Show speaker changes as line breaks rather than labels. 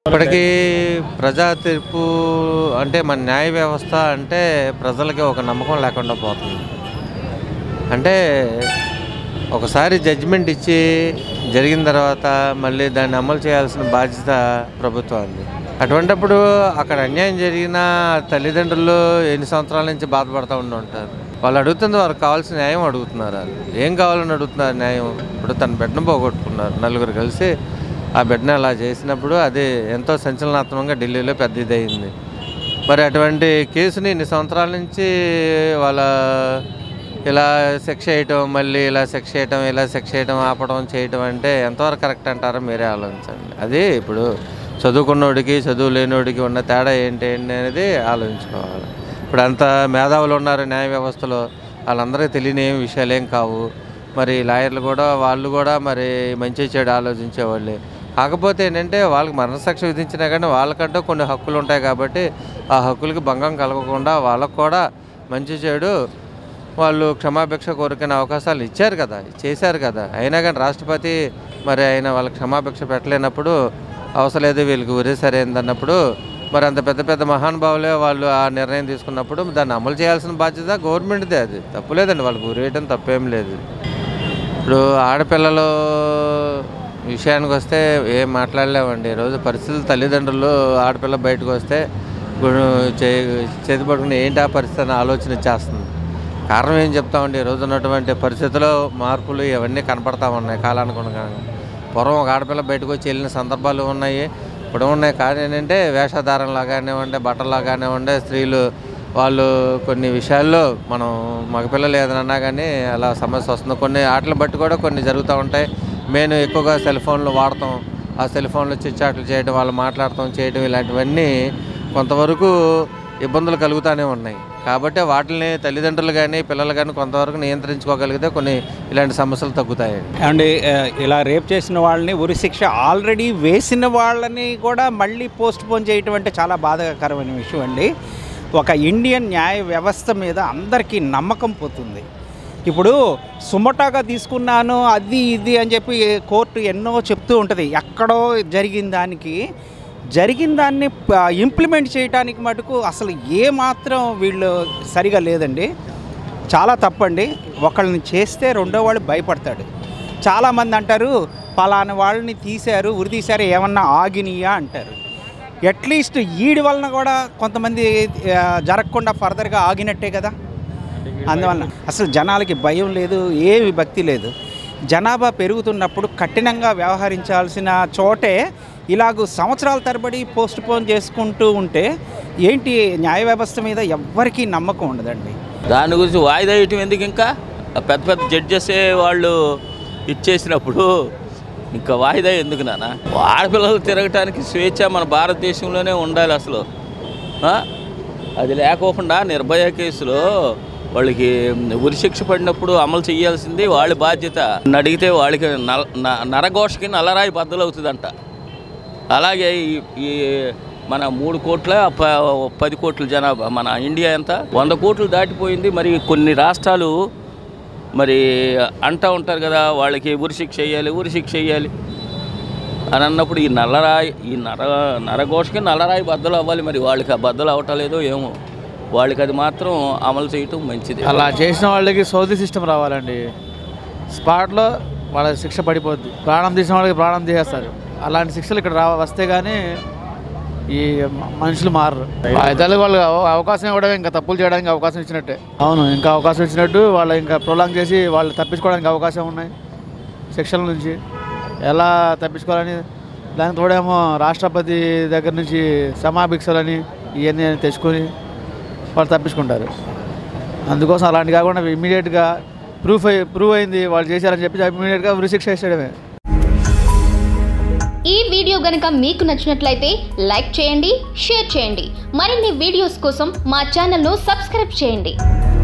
ఇప్పటికీ ప్రజా తీర్పు అంటే మన న్యాయ వ్యవస్థ అంటే ప్రజలకి ఒక నమ్మకం లేకుండా పోతుంది అంటే ఒకసారి జడ్జిమెంట్ ఇచ్చి జరిగిన తర్వాత మళ్ళీ దాన్ని అమలు చేయాల్సిన బాధ్యత ప్రభుత్వాన్ని అటువంటప్పుడు అక్కడ అన్యాయం జరిగిన తల్లిదండ్రులు ఎన్ని సంవత్సరాల నుంచి బాధపడుతూ ఉండి ఉంటారు వాళ్ళు అడుగుతుంది వారికి కావాల్సిన న్యాయం అడుగుతున్నారు వాళ్ళు ఏం కావాలని అడుగుతున్నారు న్యాయం ఇప్పుడు తన బిడ్డను పోగొట్టుకున్నారు నలుగురు కలిసి ఆ బిడ్డను అలా చేసినప్పుడు అది ఎంతో సంచలనాత్మకంగా ఢిల్లీలో పెద్ద ఇదయింది మరి అటువంటి కేసుని ఇన్ని సంవత్సరాల నుంచి వాళ్ళ ఇలా శిక్ష వేయటం మళ్ళీ ఇలా శిక్ష వేయటం ఇలా శిక్ష వేయటం ఆపడం చేయటం అంటే ఎంతవరకు కరెక్ట్ అంటారో మీరే ఆలోచించండి అది ఇప్పుడు చదువుకున్నోడికి చదువు లేనోడికి ఉన్న తేడా ఏంటి ఏంటి అనేది ఆలోచించుకోవాలి ఇప్పుడు అంత మేధావులు ఉన్నారు న్యాయ వ్యవస్థలో వాళ్ళందరికీ తెలియని ఏం విషయాలు ఏం కావు మరి లాయర్లు కూడా వాళ్ళు కూడా మరి మంచి చెడు ఆలోచించేవాళ్ళే కాకపోతే ఏంటంటే వాళ్ళకి మరణశిక్ష విధించినా కానీ వాళ్ళకంటూ కొన్ని హక్కులు ఉంటాయి కాబట్టి ఆ హక్కులకి భంగం కలగకుండా వాళ్ళకు కూడా మంచి చెడు వాళ్ళు క్షమాభిక్ష కోరుకునే అవకాశాలు ఇచ్చారు కదా చేశారు కదా అయినా కానీ రాష్ట్రపతి మరి ఆయన వాళ్ళకి క్షమాభిక్ష పెట్టలేనప్పుడు అవసరం లేదు వీళ్ళకి ఉరే సరైనది అన్నప్పుడు మరి అంత పెద్ద పెద్ద మహానుభావులే వాళ్ళు ఆ నిర్ణయం తీసుకున్నప్పుడు దాన్ని అమలు చేయాల్సిన బాధ్యత గవర్నమెంట్దే అది తప్పులేదండి వాళ్ళకి ఉరేయటం తప్పేం లేదు ఇప్పుడు ఆడపిల్లలు విషయానికి వస్తే ఏం మాట్లాడలేమండి ఈరోజు పరిస్థితులు తల్లిదండ్రులు ఆడపిల్ల బయటకు వస్తే గు- చే చేతి పట్టుకుని ఏంటి ఆ పరిస్థితి అని ఆలోచన చేస్తుంది కారణం ఏం చెప్తామండి ఈరోజు ఉన్నటువంటి పరిస్థితుల్లో మార్పులు ఇవన్నీ కనపడతా ఉన్నాయి కాలానుగుణంగా పూర్వం ఒక ఆడపిల్ల బయటకు వచ్చి వెళ్ళిన సందర్భాలు ఉన్నాయి ఇప్పుడు ఉన్నాయి కానీ ఏంటంటే వేషధారణలా కానివ్వండి బట్టలా కానివ్వండి స్త్రీలు వాళ్ళు కొన్ని విషయాల్లో మనం మగపిల్లలు ఏదైనా కానీ అలా సమస్య వస్తుంది కొన్ని ఆటలు బట్టి కూడా కొన్ని జరుగుతూ ఉంటాయి మెయిన్ ఎక్కువగా సెల్ ఫోన్లు వాడతాం ఆ సెల్ ఫోన్లో చిచ్చాట్లు చేయడం వాళ్ళు మాట్లాడటం చేయడం ఇలాంటివన్నీ కొంతవరకు ఇబ్బందులు కలుగుతూనే ఉన్నాయి కాబట్టి వాటిని తల్లిదండ్రులు కానీ పిల్లలు కానీ కొంతవరకు నియంత్రించుకోగలిగితే కొన్ని ఇలాంటి సమస్యలు తగ్గుతాయండి
అండ్ ఇలా రేప్ చేసిన వాళ్ళని ఉరి శిక్ష ఆల్రెడీ వేసిన వాళ్ళని కూడా మళ్ళీ పోస్ట్ పోన్ చేయటం అంటే చాలా బాధాకరమైన విషయం అండి ఒక ఇండియన్ న్యాయ వ్యవస్థ మీద అందరికీ నమ్మకం పోతుంది ఇప్పుడు సుమటాగా తీసుకున్నాను అది ఇది అని చెప్పి కోర్టు ఎన్నో చెప్తూ ఉంటుంది ఎక్కడో జరిగిన దానికి జరిగిన దాన్ని ఇంప్లిమెంట్ చేయడానికి మటుకు అసలు ఏ మాత్రం వీళ్ళు సరిగా లేదండి చాలా తప్పండి ఒకళ్ళని చేస్తే రెండో వాడు భయపడతాడు చాలామంది అంటారు పలానా వాళ్ళని తీశారు ఉరి తీశారు ఏమన్నా ఆగినాయా అంటారు అట్లీస్ట్ ఈడి వలన కూడా కొంతమంది ఆ, జరగకుండా ఫర్దర్గా ఆగినట్టే కదా అందువలన అసలు జనాలకి భయం లేదు ఏ విభక్తి లేదు జనాభా పెరుగుతున్నప్పుడు కఠినంగా వ్యవహరించాల్సిన చోటే ఇలాగ సంవత్సరాల తరబడి పోస్ట్ పోన్ చేసుకుంటూ ఉంటే ఏంటి న్యాయ వ్యవస్థ మీద ఎవ్వరికీ నమ్మకం ఉండదండి
దాని గురించి వాయిదా వేయటం ఎందుకు ఇంకా ఆ పెద్ద పెద్ద జడ్జెసే వాళ్ళు ఇచ్చేసినప్పుడు ఇంకా వాయిదా ఎందుకు నాన్న ఆడపిల్లలు తిరగటానికి స్వేచ్ఛ మన భారతదేశంలోనే ఉండాలి అసలు ఆ? అది లేకోకుండా నిర్భయ కేసులో వాళ్ళకి ఉరిశిక్ష పడినప్పుడు అమలు చేయాల్సింది వాళ్ళ బాధ్యత నన్ను అడిగితే వాళ్ళకి నల న- నరఘోషకి నల్లరాయి బద్దలవుతుందంట అలాగే ఈ ఈ మన మూడు కోట్ల ప- పది కోట్ల జనాభా మన ఇండియా ఎంత వంద కోట్లు దాటిపోయింది మరి కొన్ని రాష్ట్రాలు మరి అంటూ ఉంటారు కదా వాళ్ళకి ఉరిశిక్ష వేయాలి ఉరిశిక్ష వేయాలి అని అన్నప్పుడు ఈ నల్లరాయి ఈ నర నరఘోషకి నల్లరాయి బద్దలు అవ్వాలి మరి వాళ్ళకి ఆ బద్దలు అవ్వటలేదో ఏమో వాళ్ళకి అది మాత్రం అమలు చేయటం మంచిది
అలా చేసిన వాళ్ళకి సౌదీ సిస్టమ్ రావాలండి స్పాట్లో వాళ్ళ శిక్ష పడిపోద్ది ప్రాణం తీసిన వాళ్ళకి ప్రాణం తీసేస్తారు అలాంటి శిక్షలు ఇక్కడ రా వస్తే కానీ ఈ మ- మనుషులు మారరు ఇతరులకు వాళ్ళు అవ- అవకాశం ఇవ్వడం ఇంకా తప్పులు చేయడానికి అవకాశం ఇచ్చినట్టే అవును ఇంకా అవకాశం ఇచ్చినట్టు వాళ్ళు ఇంకా ప్రొలాంగ్ చేసి వాళ్ళు తప్పించుకోవడానికి అవకాశం ఉన్నాయి శిక్షల నుంచి ఎలా తప్పించుకోవాలని దానికి తోడేమో రాష్ట్రపతి దగ్గర నుంచి సమాభిక్షలని ఇవన్నీ తెచ్చుకొని వాళ్ళు తప్పించుకుంటారు అందుకోసం అలాంటి కాకుండా ఇమీడియట్గా ప్రూఫ్ అయి ప్రూవ్ అయింది వాళ్ళు చేశారని చెప్పి ఇమీడియట్గా ఉరిశిక్ష వేసేయడమే
ఈ వీడియో గనుక మీకు నచ్చినట్లయితే లైక్ చేయండి షేర్ చేయండి మరిన్ని వీడియోస్ కోసం మా ఛానల్ను సబ్స్క్రైబ్ చేయండి